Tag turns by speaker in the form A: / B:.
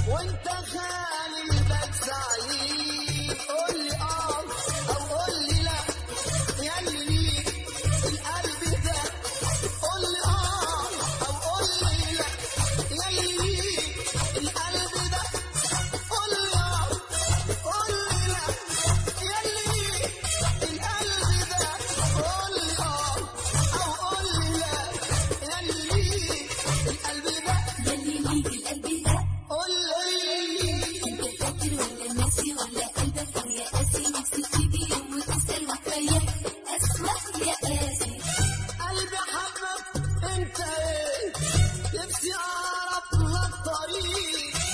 A: وانت خالي الباب سعيد قول لي اه او قول لي لا ياللي ليك القلب ده قول لي اه او قول لي لا ياللي ليك القلب ده قول لي اه قول لي لا ياللي ليك القلب ده قول لي اه او قول لي لا ياللي ليك القلب ده
B: يلي ليك القلب ده
A: قول لي
B: انت فاكر ولا ناسي ولا قلبك يا قاسي نفسي تيجي يوم وتسأل وتريح اسمع يا قاسي
A: قلبي حبك انت ايه نفسي اعرف لك طريق